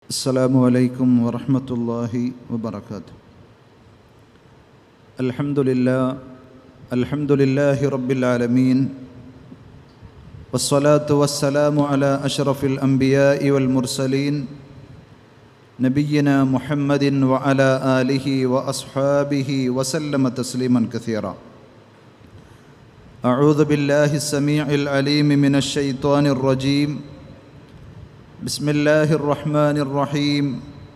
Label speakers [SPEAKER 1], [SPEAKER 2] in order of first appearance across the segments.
[SPEAKER 1] السلام عليكم ورحمة الله وبركاته الحمد لله الحمد لله رب العالمين والصلاة والسلام على أشرف الأنبياء والمرسلين نبينا محمد وعلى آله وأصحابه وسلم تسليما كثيرا أعوذ بالله السميع العليم من الشيطان الرجيم بسم الله الرحمن الرحيم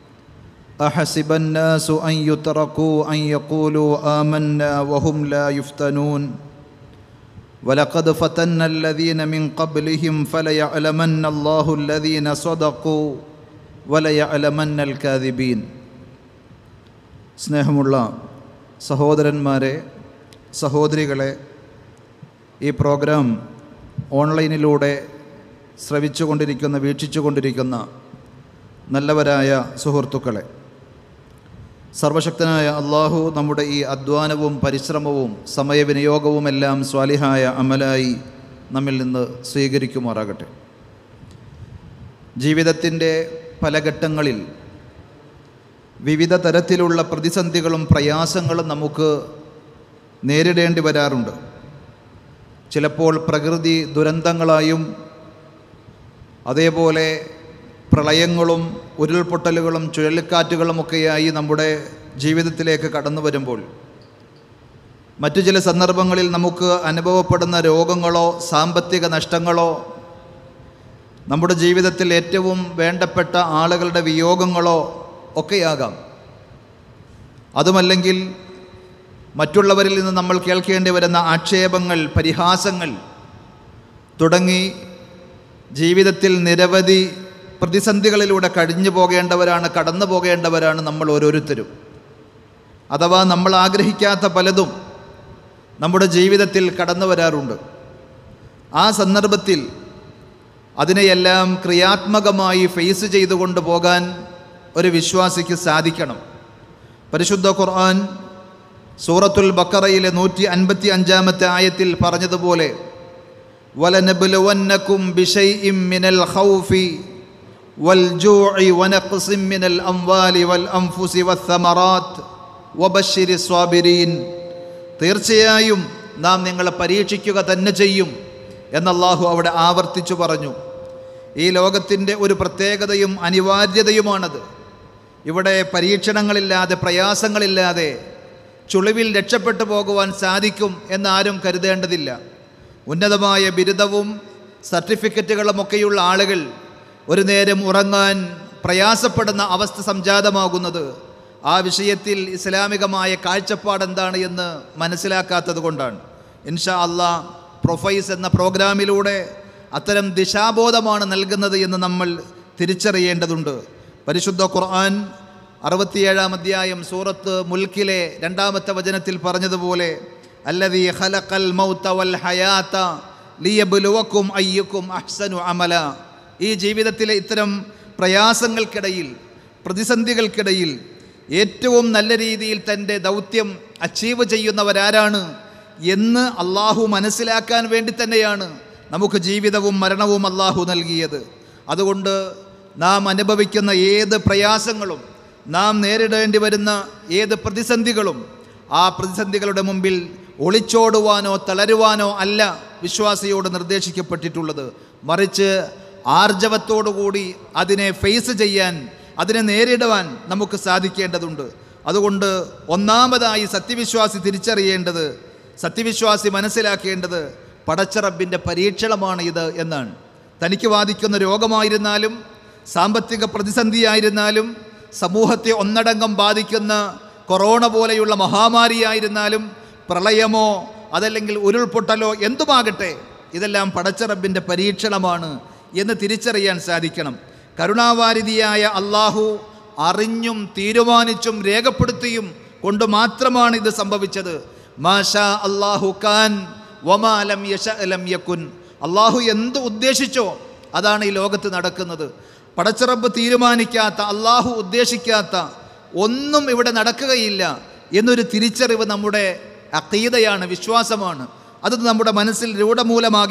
[SPEAKER 1] أحسب الناس أن يتركوا أن يقولوا آمنا وهم لا يفتنون ولقد فتنا الذين من قبلهم فليعلمن الله الذين صدقوا وليعلمن الكاذبين സ്നേഹമുള്ള സഹോദരന്മാരെ സഹോദരികളെ ഈ പ്രോഗ്രാം ഓൺലൈനിലൂടെ ശ്രവിച്ചുകൊണ്ടിരിക്കുന്ന വീക്ഷിച്ചുകൊണ്ടിരിക്കുന്ന നല്ലവരായ സുഹൃത്തുക്കളെ സർവശക്തനായ അള്ളാഹു നമ്മുടെ ഈ അധ്വാനവും പരിശ്രമവും സമയവിനിയോഗവുമെല്ലാം സ്വാലിഹായ അമലായി നമ്മിൽ നിന്ന് സ്വീകരിക്കുമാറാകട്ടെ ജീവിതത്തിൻ്റെ പല ഘട്ടങ്ങളിൽ വിവിധ തരത്തിലുള്ള പ്രതിസന്ധികളും പ്രയാസങ്ങളും നമുക്ക് നേരിടേണ്ടി വരാറുണ്ട് ചിലപ്പോൾ പ്രകൃതി ദുരന്തങ്ങളായും അതേപോലെ പ്രളയങ്ങളും ഉരുൾപൊട്ടലുകളും ചുഴലിക്കാറ്റുകളുമൊക്കെയായി നമ്മുടെ ജീവിതത്തിലേക്ക് കടന്നു വരുമ്പോൾ മറ്റു ചില സന്ദർഭങ്ങളിൽ നമുക്ക് അനുഭവപ്പെടുന്ന രോഗങ്ങളോ സാമ്പത്തിക നഷ്ടങ്ങളോ നമ്മുടെ ജീവിതത്തിൽ ഏറ്റവും വേണ്ടപ്പെട്ട ആളുകളുടെ വിയോഗങ്ങളോ ഒക്കെയാകാം അതുമല്ലെങ്കിൽ മറ്റുള്ളവരിൽ നിന്ന് നമ്മൾ കേൾക്കേണ്ടി വരുന്ന ആക്ഷേപങ്ങൾ പരിഹാസങ്ങൾ തുടങ്ങി ജീവിതത്തിൽ നിരവധി പ്രതിസന്ധികളിലൂടെ കഴിഞ്ഞു പോകേണ്ടവരാണ് കടന്നു പോകേണ്ടവരാണ് നമ്മൾ ഓരോരുത്തരും അഥവാ നമ്മൾ ആഗ്രഹിക്കാത്ത പലതും നമ്മുടെ ജീവിതത്തിൽ കടന്നു വരാറുണ്ട് ആ സന്ദർഭത്തിൽ അതിനെയെല്ലാം ക്രിയാത്മകമായി ഫേസ് ചെയ്തുകൊണ്ട് പോകാൻ ഒരു വിശ്വാസിക്ക് സാധിക്കണം പരിശുദ്ധ ഖുർആൻ സൂറത്തുൽ ബക്കറയിലെ നൂറ്റി അൻപത്തി അഞ്ചാമത്തെ ആയത്തിൽ പറഞ്ഞതുപോലെ ولنبلونكم بشيء من الخوف والجوع ونقص من الأموال والأنفس والثمرات وبشر الصابرين തീർച്ചയായും നാം നിങ്ങളെ പരീക്ഷിക്കുക തന്നെ ചെയ്യും എന്നല്ലാഹു അവിടെ ആവർത്തിച്ചു പറഞ്ഞു ഈ ലോകത്തിൻ്റെ ഒരു പ്രത്യേകതയും അനിവാര്യതയുമാണത് ഇവിടെ പരീക്ഷണങ്ങളില്ലാതെ പ്രയാസങ്ങളില്ലാതെ ചുളിവിൽ രക്ഷപ്പെട്ടു പോകുവാൻ സാധിക്കും എന്നാരും കരുതേണ്ടതില്ല ഉന്നതമായ ബിരുദവും സർട്ടിഫിക്കറ്റുകളുമൊക്കെയുള്ള ആളുകൾ ഒരു നേരം ഉറങ്ങാൻ പ്രയാസപ്പെടുന്ന അവസ്ഥ സംജാതമാകുന്നത് ആ വിഷയത്തിൽ ഇസ്ലാമികമായ കാഴ്ചപ്പാട് എന്താണ് എന്ന് മനസ്സിലാക്കാത്തത് കൊണ്ടാണ് ഇൻഷാ അള്ളാ പ്രൊഫൈസ് എന്ന പ്രോഗ്രാമിലൂടെ അത്തരം ദിശാബോധമാണ് നൽകുന്നത് എന്ന് നമ്മൾ തിരിച്ചറിയേണ്ടതുണ്ട് പരിശുദ്ധ ഖുർആൻ അറുപത്തിയേഴാം അധ്യായം സൂറത്ത് മുൽക്കിലെ രണ്ടാമത്തെ വചനത്തിൽ പറഞ്ഞതുപോലെ അല്ലദീ ഖലഖൽ മൗത വൽ ഹയാത ലിയബ്ലുവക്കും അയ്യക്കും അഹ്സനു അമല ഈ ജീവിതത്തിലെ ഇത്തരം പ്രയാസങ്ങൾക്കിടയിൽ പ്രതിസന്ധികൾക്കിടയിൽ ഏറ്റവും നല്ല രീതിയിൽ തൻ്റെ ദൗത്യം അച്ചീവ് ചെയ്യുന്നവരാരാണ് എന്ന് അള്ളാഹു മനസ്സിലാക്കാൻ വേണ്ടി തന്നെയാണ് നമുക്ക് ജീവിതവും മരണവും അള്ളാഹു നൽകിയത് അതുകൊണ്ട് നാം അനുഭവിക്കുന്ന ഏത് പ്രയാസങ്ങളും നാം നേരിടേണ്ടി വരുന്ന ഏത് പ്രതിസന്ധികളും ആ പ്രതിസന്ധികളുടെ മുമ്പിൽ ഒളിച്ചോടുവാനോ തളരുവാനോ അല്ല വിശ്വാസിയോട് നിർദ്ദേശിക്കപ്പെട്ടിട്ടുള്ളത് മറിച്ച് ആർജവത്തോടുകൂടി അതിനെ ഫേസ് ചെയ്യാൻ അതിനെ നേരിടുവാൻ നമുക്ക് സാധിക്കേണ്ടതുണ്ട് അതുകൊണ്ട് ഒന്നാമതായി സത്യവിശ്വാസി തിരിച്ചറിയേണ്ടത് സത്യവിശ്വാസി മനസ്സിലാക്കേണ്ടത് പടച്ചറബിൻ്റെ പരീക്ഷണമാണ് ഇത് എന്നാണ് തനിക്ക് ബാധിക്കുന്ന രോഗമായിരുന്നാലും സാമ്പത്തിക പ്രതിസന്ധിയായിരുന്നാലും സമൂഹത്തെ ഒന്നടങ്കം ബാധിക്കുന്ന കൊറോണ പോലെയുള്ള മഹാമാരിയായിരുന്നാലും പ്രളയമോ അതല്ലെങ്കിൽ ഉരുൾപൊട്ടലോ എന്തുമാകട്ടെ ഇതെല്ലാം പടച്ചറബിൻ്റെ പരീക്ഷണമാണ് എന്ന് തിരിച്ചറിയാൻ സാധിക്കണം കരുണാവാരിധിയായ അള്ളാഹു അറിഞ്ഞും തീരുമാനിച്ചും രേഖപ്പെടുത്തിയും കൊണ്ട് മാത്രമാണ് ഇത് സംഭവിച്ചത് മാഷാ അള്ളാഹു ഖാൻ വമാലം യശലം യക്കുൻ അള്ളാഹു എന്ത് ഉദ്ദേശിച്ചോ അതാണ് ഈ ലോകത്ത് നടക്കുന്നത് പടച്ചറബ് തീരുമാനിക്കാത്ത അള്ളാഹു ഉദ്ദേശിക്കാത്ത ഒന്നും ഇവിടെ നടക്കുകയില്ല എന്നൊരു തിരിച്ചറിവ് നമ്മുടെ അക്കീതയാണ് വിശ്വാസമാണ് അത് നമ്മുടെ മനസ്സിൽ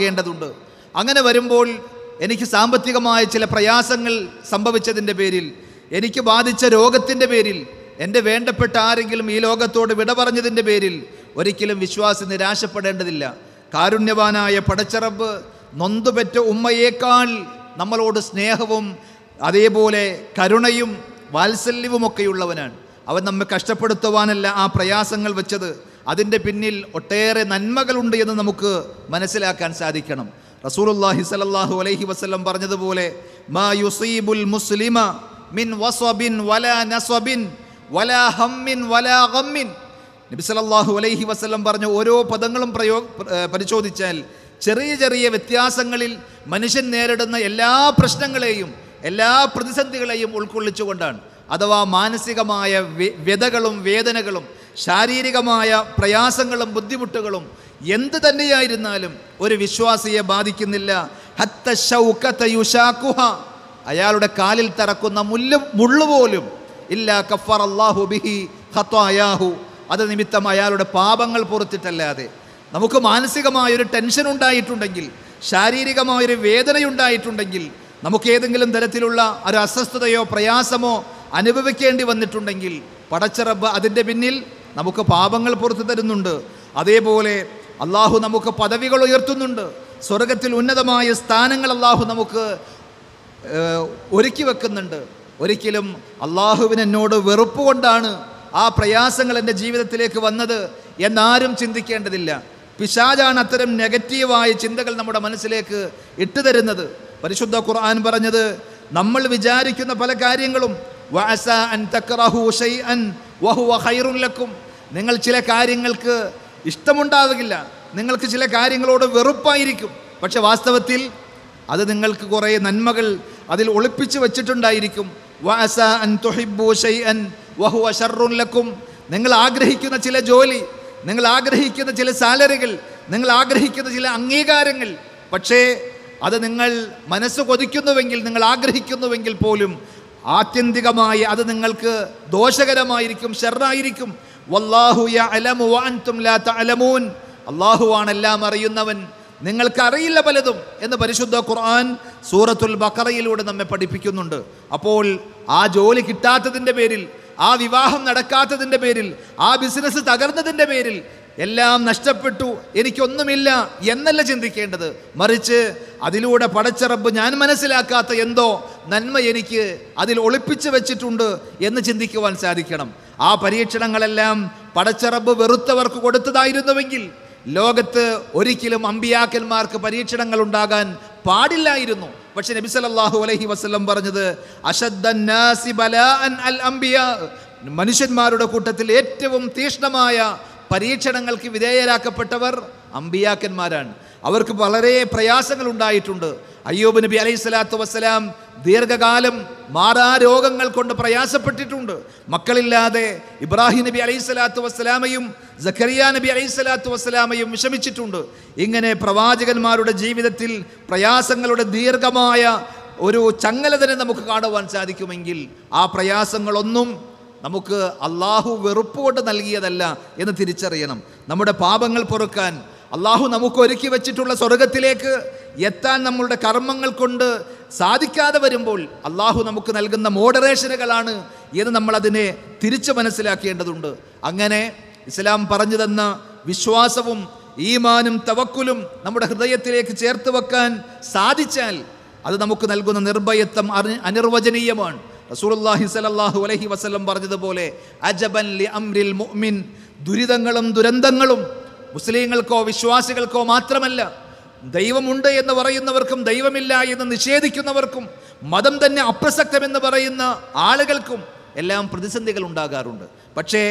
[SPEAKER 1] രൂഢമൂലമാകേണ്ടതുണ്ട് അങ്ങനെ വരുമ്പോൾ എനിക്ക് സാമ്പത്തികമായ ചില പ്രയാസങ്ങൾ സംഭവിച്ചതിൻ്റെ പേരിൽ എനിക്ക് ബാധിച്ച രോഗത്തിൻ്റെ പേരിൽ എൻ്റെ വേണ്ടപ്പെട്ട ആരെങ്കിലും ഈ ലോകത്തോട് വിട പറഞ്ഞതിൻ്റെ പേരിൽ ഒരിക്കലും വിശ്വാസി നിരാശപ്പെടേണ്ടതില്ല കാരുണ്യവാനായ പടച്ചറബ് നൊന്തുപെറ്റ ഉമ്മയേക്കാൾ നമ്മളോട് സ്നേഹവും അതേപോലെ കരുണയും വാത്സല്യവുമൊക്കെയുള്ളവനാണ് അവൻ നമ്മെ കഷ്ടപ്പെടുത്തുവാനല്ല ആ പ്രയാസങ്ങൾ വെച്ചത് അതിൻ്റെ പിന്നിൽ ഒട്ടേറെ നന്മകളുണ്ട് എന്ന് നമുക്ക് മനസ്സിലാക്കാൻ സാധിക്കണം റസൂലുള്ളാഹി സ്വല്ലല്ലാഹു അലൈഹി വസല്ലം പറഞ്ഞതുപോലെ മാ യുസീബുൽ മുസ്ലിമ മിൻ വസ്വബിൻ വലാ നസ്വബിൻ വലാ ഹമ്മിൻ വലാ ഗമ്മിൻ നബി സല്ലല്ലാഹു അലൈഹി വസല്ലം പറഞ്ഞ ഓരോ പദങ്ങളും പ്രയോ ഏർ പരിശോധിച്ചാൽ ചെറിയ ചെറിയ വ്യത്യാസങ്ങളിൽ മനുഷ്യൻ നേരിടുന്ന എല്ലാ പ്രശ്നങ്ങളെയും എല്ലാ പ്രതിസന്ധികളെയും ഉൾക്കൊള്ളിച്ചുകൊണ്ടാണ് അഥവാ മാനസികമായ വ്യ- വ്യതകളും വേദനകളും ശാരീരികമായ പ്രയാസങ്ങളും ബുദ്ധിമുട്ടുകളും എന്ത് തന്നെയായിരുന്നാലും ഒരു വിശ്വാസിയെ ബാധിക്കുന്നില്ല ഹത്ത ശൗക്കത്ത യുശാക്കുഹ അയാളുടെ കാലിൽ തറക്കുന്ന മുല്ല് മുള്ളുപോലും ഇല്ല കഫർ അള്ളാഹു ബിഹി ഹത്വായാഹു അത് നിമിത്തം അയാളുടെ പാപങ്ങൾ പുറത്തിട്ടല്ലാതെ നമുക്ക് മാനസികമായൊരു ടെൻഷൻ ഉണ്ടായിട്ടുണ്ടെങ്കിൽ ശാരീരികമായൊരു വേദനയുണ്ടായിട്ടുണ്ടെങ്കിൽ നമുക്ക് ഏതെങ്കിലും തരത്തിലുള്ള ഒരു അസ്വസ്ഥതയോ പ്രയാസമോ അനുഭവിക്കേണ്ടി വന്നിട്ടുണ്ടെങ്കിൽ പടച്ചറബ് അതിൻ്റെ പിന്നിൽ നമുക്ക് പാപങ്ങൾ പുറത്തു തരുന്നുണ്ട് അതേപോലെ അള്ളാഹു നമുക്ക് പദവികൾ ഉയർത്തുന്നുണ്ട് സ്വർഗത്തിൽ ഉന്നതമായ സ്ഥാനങ്ങൾ അള്ളാഹു നമുക്ക് ഏഹ്, ഒരുക്കി വെക്കുന്നുണ്ട് ഒരിക്കലും അള്ളാഹുവിന് എന്നോട് വെറുപ്പ് കൊണ്ടാണ് ആ പ്രയാസങ്ങൾ എൻ്റെ ജീവിതത്തിലേക്ക് വന്നത് എന്നാരും ചിന്തിക്കേണ്ടതില്ല പിശാജാണ് അത്തരം നെഗറ്റീവായ ചിന്തകൾ നമ്മുടെ മനസ്സിലേക്ക് ഇട്ടുതരുന്നത് പരിശുദ്ധ ഖുർആൻ പറഞ്ഞത് നമ്മൾ വിചാരിക്കുന്ന പല കാര്യങ്ങളും വഅസ അൻ തക്റഹു ശൈഅൻ വഹുവ ഖൈറുൻ ലക്കും നിങ്ങൾ ചില കാര്യങ്ങൾക്ക് ഇഷ്ടമുണ്ടാവുകയില്ല നിങ്ങൾക്ക് ചില കാര്യങ്ങളോട് വെറുപ്പായിരിക്കും പക്ഷെ വാസ്തവത്തിൽ അത് നിങ്ങൾക്ക് കുറേ നന്മകൾ അതിൽ ഒളിപ്പിച്ച് വെച്ചിട്ടുണ്ടായിരിക്കും വഅസ അൻ തുഹിബ്ബു ശൈഅൻ വഹുവ ശർറുൻ ലക്കും നിങ്ങൾ ആഗ്രഹിക്കുന്ന ചില ജോലി നിങ്ങൾ ആഗ്രഹിക്കുന്ന ചില സാലറികൾ നിങ്ങൾ ആഗ്രഹിക്കുന്ന ചില അംഗീകാരങ്ങൾ പക്ഷേ അത് നിങ്ങൾ മനസ്സ് കൊതിക്കുന്നുവെങ്കിൽ നിങ്ങൾ ആഗ്രഹിക്കുന്നുവെങ്കിൽ പോലും ആത്യന്തികമായി അത് നിങ്ങൾക്ക് ദോഷകരമായിരിക്കും ഷെറായിരിക്കും വല്ലാഹു യഅലമു വഅൻതും ലാ തഅലമൂൻ അള്ളാഹുവാണ് എല്ലാം അറിയുന്നവൻ നിങ്ങൾക്കറിയില്ല പലതും എന്ന് പരിശുദ്ധ ഖുർആൻ സൂറത്തുൽ ബക്കറയിലൂടെ നമ്മെ പഠിപ്പിക്കുന്നുണ്ട് അപ്പോൾ ആ ജോലി കിട്ടാത്തതിൻ്റെ പേരിൽ ആ വിവാഹം നടക്കാത്തതിൻ്റെ പേരിൽ ആ ബിസിനസ് തകർന്നതിൻ്റെ പേരിൽ എല്ലാം നഷ്ടപ്പെട്ടു എനിക്കൊന്നുമില്ല എന്നല്ല ചിന്തിക്കേണ്ടത് മറിച്ച് അതിലൂടെ പടച്ചറബ് ഞാൻ മനസ്സിലാക്കാത്ത എന്തോ നന്മ എനിക്ക് അതിൽ ഒളിപ്പിച്ചു വെച്ചിട്ടുണ്ട് എന്ന് ചിന്തിക്കുവാൻ സാധിക്കണം ആ പരീക്ഷണങ്ങളെല്ലാം പടച്ചറബ് വെറുത്തവർക്ക് കൊടുത്തതായിരുന്നുവെങ്കിൽ ലോകത്ത് ഒരിക്കലും അമ്പിയാക്കന്മാർക്ക് പരീക്ഷണങ്ങൾ ഉണ്ടാകാൻ പാടില്ലായിരുന്നു പക്ഷെ നബി സല്ലല്ലാഹു അലൈഹി വസല്ലം പറഞ്ഞത് അശദ്ദന്നാസി ബലാഅൻ അൽ അംബിയാ മനുഷ്യന്മാരുടെ കൂട്ടത്തിൽ ഏറ്റവും തീഷ്ണമായ പരീക്ഷണങ്ങൾക്ക് വിധേയരാക്കപ്പെട്ടവർ അമ്പിയാക്കന്മാരാണ് അവർക്ക് വളരെ പ്രയാസങ്ങൾ ഉണ്ടായിട്ടുണ്ട് അയ്യൂബ് നബി അലൈഹി സ്വലാത്തു വസ്സലാം ദീർഘകാലം മാറാ രോഗങ്ങൾ കൊണ്ട് പ്രയാസപ്പെട്ടിട്ടുണ്ട് മക്കളില്ലാതെ ഇബ്രാഹിം നബി അലൈഹി സ്വലാത്തു വസ്സലാമയും സഖറിയ നബി അലൈഹി സ്വലാത്തു വസ്സലാമയും വിഷമിച്ചിട്ടുണ്ട് ഇങ്ങനെ പ്രവാചകന്മാരുടെ ജീവിതത്തിൽ പ്രയാസങ്ങളുടെ ദീർഘമായ ഒരു ചങ്ങല തന്നെ നമുക്ക് കാണുവാൻ സാധിക്കുമെങ്കിൽ ആ പ്രയാസങ്ങളൊന്നും നമുക്ക് അള്ളാഹു വെറുപ്പ് കൊണ്ട് നൽകിയതല്ല എന്ന് തിരിച്ചറിയണം നമ്മുടെ പാപങ്ങൾ പൊറുക്കാൻ അള്ളാഹു നമുക്ക് ഒരുക്കി വെച്ചിട്ടുള്ള സ്വർഗത്തിലേക്ക് എത്താൻ നമ്മളുടെ കർമ്മങ്ങൾ കൊണ്ട് സാധിക്കാതെ വരുമ്പോൾ അള്ളാഹു നമുക്ക് നൽകുന്ന മോഡറേഷനുകളാണ് എന്ന് നമ്മളതിനെ തിരിച്ചു മനസ്സിലാക്കേണ്ടതുണ്ട് അങ്ങനെ ഇസ്ലാം പറഞ്ഞു തന്ന വിശ്വാസവും ഈമാനും തവക്കുലും നമ്മുടെ ഹൃദയത്തിലേക്ക് ചേർത്ത് വെക്കാൻ സാധിച്ചാൽ അത് നമുക്ക് നൽകുന്ന നിർഭയത്വം അറി- അനിർവചനീയമാണ് റസൂലുള്ളാഹി സ്വല്ലല്ലാഹു അലൈഹി വസല്ലം പറഞ്ഞതുപോലെ അജബൻ ലി അംരിൽ മുഅ്മിൻ ദുരിതങ്ങളും ദുരന്തങ്ങളും മുസ്ലിങ്ങൾക്കോ വിശ്വാസികൾക്കോ മാത്രമല്ല ദൈവമുണ്ട് എന്ന് പറയുന്നവർക്കും ദൈവമില്ല എന്ന് നിഷേധിക്കുന്നവർക്കും മതം തന്നെ അപ്രസക്തമെന്ന് പറയുന്ന ആളുകൾക്കും എല്ലാം പ്രതിസന്ധികൾ ഉണ്ടാകാറുണ്ട് പക്ഷേ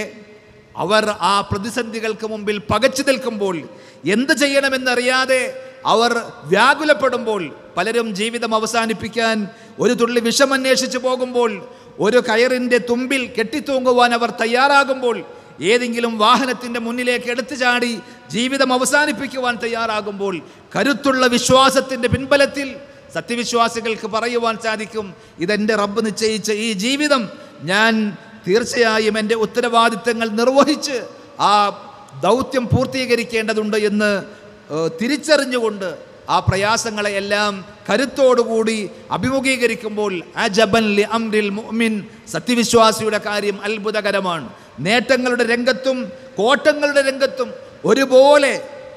[SPEAKER 1] അവർ ആ പ്രതിസന്ധികൾക്ക് മുമ്പിൽ പകച്ചു നിൽക്കുമ്പോൾ എന്ത് ചെയ്യണമെന്നറിയാതെ അവർ വ്യാകുലപ്പെടുമ്പോൾ പലരും ജീവിതം അവസാനിപ്പിക്കാൻ ഒരു തുള്ളി വിഷമന്വേഷിച്ച് പോകുമ്പോൾ ഒരു കയറിൻ്റെ തുമ്പിൽ കെട്ടിത്തൂങ്ങുവാൻ അവർ തയ്യാറാകുമ്പോൾ ഏതെങ്കിലും വാഹനത്തിൻ്റെ മുന്നിലേക്ക് എടുത്തു ചാടി ജീവിതം അവസാനിപ്പിക്കുവാൻ തയ്യാറാകുമ്പോൾ കരുത്തുള്ള വിശ്വാസത്തിൻ്റെ പിൻബലത്തിൽ സത്യവിശ്വാസികൾക്ക് പറയുവാൻ സാധിക്കും ഇതെൻ്റെ റബ്ബ് നിശ്ചയിച്ച ഈ ജീവിതം ഞാൻ തീർച്ചയായും എൻ്റെ ഉത്തരവാദിത്തങ്ങൾ നിർവഹിച്ച് ആ ദൗത്യം പൂർത്തീകരിക്കേണ്ടതുണ്ട് എന്ന് ഏഹ്, തിരിച്ചറിഞ്ഞുകൊണ്ട് ആ പ്രയാസങ്ങളെ എല്ലാം കരുത്തോടുകൂടി അഭിമുഖീകരിക്കുമ്പോൾ അജബൻ ലി അംരിൽ മുഅ്മിൻ സത്യവിശ്വാസിയുടെ കാര്യം അത്ഭുതകരമാണ് നേട്ടങ്ങളുടെ രംഗത്തും കോട്ടങ്ങളുടെ രംഗത്തും ഒരുപോലെ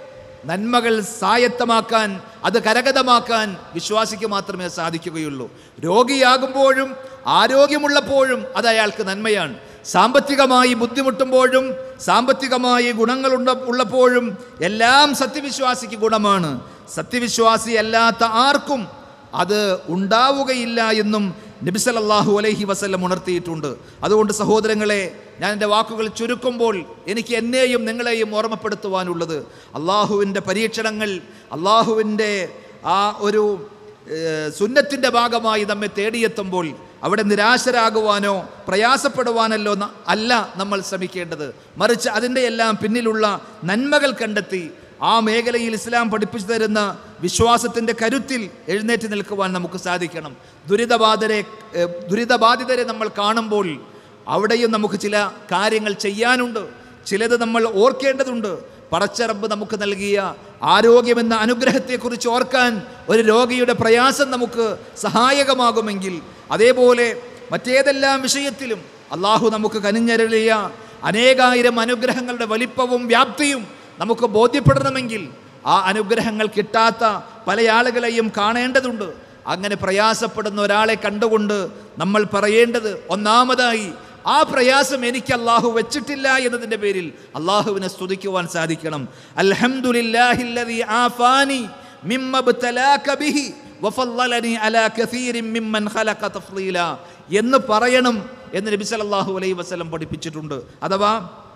[SPEAKER 1] നന്മകൾ സായത്തമാക്കാൻ അത് കരഗതമാക്കാൻ വിശ്വാസിക്ക് മാത്രമേ സാധിക്കുകയുള്ളൂ രോഗിയാകുമ്പോഴും ആരോഗ്യമുള്ളപ്പോഴും അത് അയാൾക്ക് നന്മയാണ് സാമ്പത്തികമായി ബുദ്ധിമുട്ടുമ്പോഴും സാമ്പത്തികമായി ഗുണങ്ങളുണ്ട ഉള്ളപ്പോഴും എല്ലാം സത്യവിശ്വാസിക്ക് ഗുണമാണ് സത്യവിശ്വാസി അല്ലാത്ത ആർക്കും അത് ഉണ്ടാവുകയില്ല എന്നും നബിസലല്ലാഹു അലൈഹി വസല്ലം ഉണർത്തിയിട്ടുണ്ട് അതുകൊണ്ട് സഹോദരങ്ങളെ ഞാൻ എൻ്റെ വാക്കുകൾ ചുരുക്കുമ്പോൾ എനിക്ക് എന്നെയും നിങ്ങളെയും ഓർമ്മപ്പെടുത്തുവാനുള്ളത് അള്ളാഹുവിൻ്റെ പരീക്ഷണങ്ങൾ അള്ളാഹുവിൻ്റെ ആ ഒരു ഏഹ്, സുന്നത്തിൻ്റെ ഭാഗമായി നമ്മെ തേടിയെത്തുമ്പോൾ അവിടെ നിരാശരാകുവാനോ പ്രയാസപ്പെടുവാനല്ലോ ന- അല്ല നമ്മൾ ശ്രമിക്കേണ്ടത് മറിച്ച് അതിൻ്റെ എല്ലാം പിന്നിലുള്ള നന്മകൾ കണ്ടെത്തി ആ മേഖലയിൽ ഇസ്ലാം പഠിപ്പിച്ചു തരുന്ന വിശ്വാസത്തിൻ്റെ കരുത്തിൽ എഴുന്നേറ്റ് നിൽക്കുവാൻ നമുക്ക് സാധിക്കണം ദുരിതബാധരെ ഏഹ്, ദുരിതബാധിതരെ നമ്മൾ കാണുമ്പോൾ അവിടെയും നമുക്ക് ചില കാര്യങ്ങൾ ചെയ്യാനുണ്ട് ചിലത് നമ്മൾ ഓർക്കേണ്ടതുണ്ട് പടച്ചറമ്പ് നമുക്ക് നൽകിയ ആരോഗ്യമെന്ന അനുഗ്രഹത്തെക്കുറിച്ച് ഓർക്കാൻ ഒരു രോഗിയുടെ പ്രയാസം നമുക്ക് സഹായകമാകുമെങ്കിൽ അതേപോലെ മറ്റേതെല്ലാം വിഷയത്തിലും അള്ളാഹു നമുക്ക് കനിഞ്ഞരളിയ അനേകായിരം അനുഗ്രഹങ്ങളുടെ വലിപ്പവും വ്യാപ്തിയും നമുക്ക് ബോധ്യപ്പെടണമെങ്കിൽ ആ അനുഗ്രഹങ്ങൾ കിട്ടാത്ത പല ആളുകളെയും കാണേണ്ടതുണ്ട് അങ്ങനെ പ്രയാസപ്പെടുന്ന ഒരാളെ കണ്ടുകൊണ്ട് നമ്മൾ പറയേണ്ടത് ഒന്നാമതായി ആ പ്രയാസം എനിക്ക് അള്ളാഹു വെച്ചിട്ടില്ല എന്നതിൻ്റെ പേരിൽ അള്ളാഹുവിനെ സ്തുതിക്കുവാൻ സാധിക്കണം അൽഹംദുലില്ലാഹില്ലദീ ആഫാനി മിമ്മ ഇബ്തലാക ബിഹി വഫല്ലലനി അലാ കസീരിൻ മിമ്മൻ ഖലഖ തഫ്ളീല എന്ന് പറയണം എന്ന് നബി സല്ലല്ലാഹു അലൈഹി വസല്ലം പഠിപ്പിച്ചിട്ടുണ്ട് അഥവാ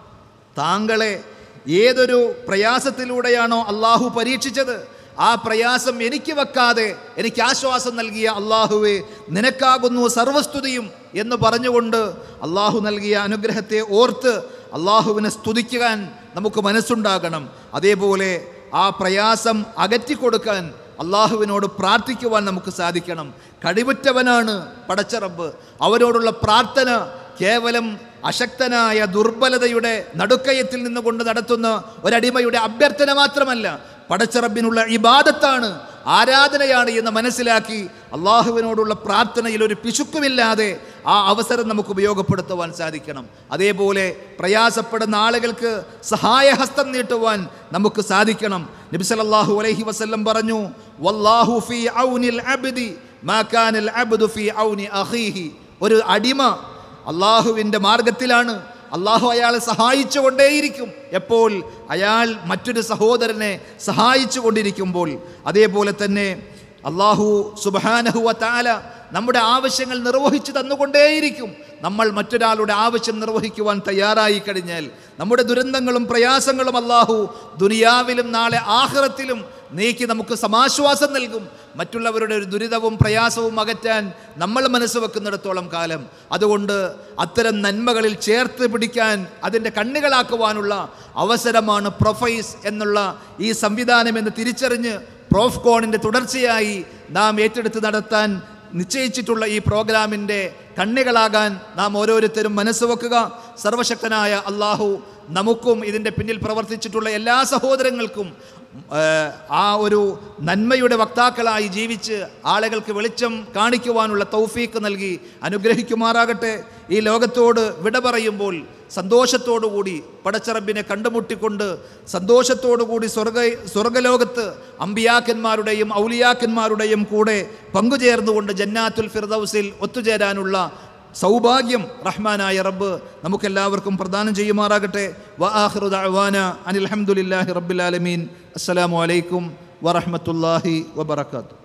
[SPEAKER 1] താങ്കളെ ഏതൊരു പ്രയാസത്തിലൂടെയാണോ അള്ളാഹു പരീക്ഷിച്ചത് ആ പ്രയാസം എനിക്ക് വെക്കാതെ എനിക്ക് ആശ്വാസം നൽകിയ അള്ളാഹുവെ നിനക്കാകുന്നു സർവസ്തുതിയും എന്ന് പറഞ്ഞുകൊണ്ട് അള്ളാഹു നൽകിയ അനുഗ്രഹത്തെ ഓർത്ത് അള്ളാഹുവിനെ സ്തുതിക്കാൻ നമുക്ക് മനസ്സുണ്ടാകണം അതേപോലെ ആ പ്രയാസം അകറ്റിക്കൊടുക്കാൻ അള്ളാഹുവിനോട് പ്രാർത്ഥിക്കുവാൻ നമുക്ക് സാധിക്കണം കഴിവുറ്റവനാണ് പടച്ചറബ് അവനോടുള്ള പ്രാർത്ഥന കേവലം അശക്തനായ ദുർബലതയുടെ നടുക്കയത്തിൽ നിന്നുകൊണ്ട് നടത്തുന്ന ഒരടിമയുടെ അഭ്യർത്ഥന മാത്രമല്ല പടച്ചറബിനുള്ള ഇബാദത്താണ് ആരാധനയാണ് എന്ന് മനസ്സിലാക്കി അള്ളാഹുവിനോടുള്ള പ്രാർത്ഥനയിൽ ഒരു പിശുക്കുമില്ലാതെ ആ അവസരം നമുക്ക് ഉപയോഗപ്പെടുത്തുവാൻ സാധിക്കണം അതേപോലെ പ്രയാസപ്പെടുന്ന ആളുകൾക്ക് സഹായഹസ്തം നീട്ടുവാൻ നമുക്ക് സാധിക്കണം നബി സല്ലല്ലാഹു അലൈഹി വസല്ലം പറഞ്ഞു വല്ലാഹു ഫീ ഔനിൽ അബ്ദി മാ കാനൽ അബ്ദു ഫീ ഔനി അഖീഹി ഒരു അടിമ അള്ളാഹുവിൻ്റെ മാർഗത്തിലാണ് അള്ളാഹു അയാളെ സഹായിച്ചു കൊണ്ടേയിരിക്കും എപ്പോൾ അയാൾ മറ്റൊരു സഹോദരനെ സഹായിച്ചു കൊണ്ടിരിക്കുമ്പോൾ അതേപോലെ തന്നെ അള്ളാഹു സുബാനഹുവ താല നമ്മുടെ ആവശ്യങ്ങൾ നിർവഹിച്ചു തന്നുകൊണ്ടേയിരിക്കും നമ്മൾ മറ്റൊരാളുടെ ആവശ്യം നിർവഹിക്കുവാൻ തയ്യാറായി കഴിഞ്ഞാൽ നമ്മുടെ ദുരന്തങ്ങളും പ്രയാസങ്ങളും അള്ളാഹു ദുനിയാവിലും നാളെ ആഹ്റത്തിലും നീക്കി നമുക്ക് സമാശ്വാസം നൽകും മറ്റുള്ളവരുടെ ഒരു ദുരിതവും പ്രയാസവും അകറ്റാൻ നമ്മൾ മനസ്സ് വെക്കുന്നിടത്തോളം കാലം അതുകൊണ്ട് അത്തരം നന്മകളിൽ ചേർത്ത് പിടിക്കാൻ അതിൻ്റെ കണ്ണികളാക്കുവാനുള്ള അവസരമാണ് പ്രൊഫൈസ് എന്നുള്ള ഈ സംവിധാനം എന്ന് തിരിച്ചറിഞ്ഞ് പ്രോഫ്കോണിൻ്റെ തുടർച്ചയായി നാം ഏറ്റെടുത്ത് നടത്താൻ നിശ്ചയിച്ചിട്ടുള്ള ഈ പ്രോഗ്രാമിൻ്റെ കണ്ണികളാകാൻ നാം ഓരോരുത്തരും മനസ്സ് വെക്കുക സർവശക്തനായ അള്ളാഹു നമുക്കും ഇതിൻ്റെ പിന്നിൽ പ്രവർത്തിച്ചിട്ടുള്ള എല്ലാ സഹോദരങ്ങൾക്കും ഏഹ്, ആ ഒരു നന്മയുടെ വക്താക്കളായി ജീവിച്ച് ആളുകൾക്ക് വെളിച്ചം കാണിക്കുവാനുള്ള തൗഫീക്ക് നൽകി അനുഗ്രഹിക്കുമാറാകട്ടെ ഈ ലോകത്തോട് വിട പറയുമ്പോൾ സന്തോഷത്തോടുകൂടി പടച്ചറബിനെ കണ്ടുമുട്ടിക്കൊണ്ട് സന്തോഷത്തോടുകൂടി സ്വർഗ സ്വർഗലോകത്ത് അമ്പിയാക്കന്മാരുടെയും ഔലിയാക്കന്മാരുടെയും കൂടെ പങ്കുചേർന്നുകൊണ്ട് ജന്നാത്തുൽ ഫിർദൗസിൽ ഒത്തുചേരാനുള്ള സൗഭാഗ്യം റഹ്മാനായ റബ്ബ് നമുക്കെല്ലാവർക്കും പ്രദാനം ചെയ്യുമാറാകട്ടെ വആഖിറു ദഅവാന അനിൽ ഹംദുലില്ലാഹി റബ്ബിൽ ആലമീൻ അസ്സലാമു അലൈക്കും വറഹ്മത്തുള്ളാഹി വബറകാതുഹു